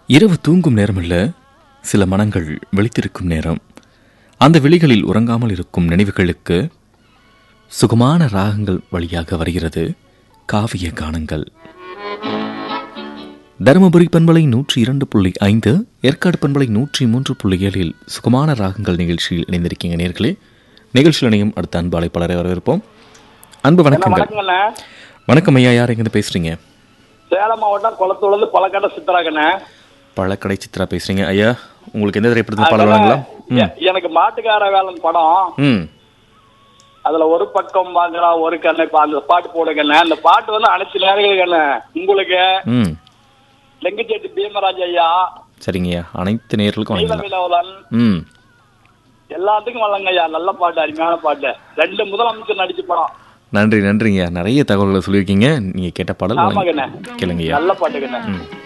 இரவு தூங்கும் நேரமல்ல சில மனங்கள் விழித்திருக்கும் நேரம் அந்த விழிகளில் உறங்காமல் இருக்கும் நினைவுகளுக்கு சுகமான ராகங்கள் வழியாக வருகிறது காவிய கானங்கள் தருமபுரி பண்பலை நூற்றி இரண்டு புள்ளி ஐந்து ஏற்காடு பண்பலை நூற்றி மூன்று புள்ளி ஏழில் சுகமான ராகங்கள் நிகழ்ச்சியில் இணைந்திருக்கீங்க நேர்களே நிகழ்ச்சியில் இணையும் அடுத்த அன்பு அழைப்பாளரை வரவேற்போம் அன்பு வணக்கங்கள் வணக்கங்கண்ணே வணக்கம் ஐயா யார் எங்கிருந்து பேசுறீங்க சேலம் மாவட்டம் குளத்தூர்லேருந்து பழக்கடை சித்தராகண்ணே பழக்கடை சித்ரா பேசுறீங்க ஐயா உங்களுக்கு எந்த திரைப்படத்தில் பாடல் வழங்கலாம் எ- எனக்கு மாட்டுக்கார வேலன் படம் ம் அதுல ஒரு பக்கம் வாங்குறா ஒரு கண்ணை பா- அந்த பாட்டு போடுங்கண்ணே அந்த பாட்டு வந்து அனைத்து நேரங்களுக்கண்ணே உங்களுக்கு ம் லெங்கச்சேட்டி பீமராஜ் ஐயா சரிங்கய்யா அனைத்து நேர்களுக்கும் வழங்கலாம் நீலவிலவலன் ம் எல்லாத்துக்கும் வழங்க ஐயா நல்ல பாட்டு அருமையான பாட்டு ரெண்டு முதலமைச்சர் நடிச்ச படம் நன்றி நன்றிங்கய்யா நிறைய தகவல்களை சொல்லியிருக்கீங்க நீங்கள் கேட்ட பாடல் ஆமாங்கண்ணே கேளுங்கய்யா நல்ல பாட்டுங்கண்ணே ம்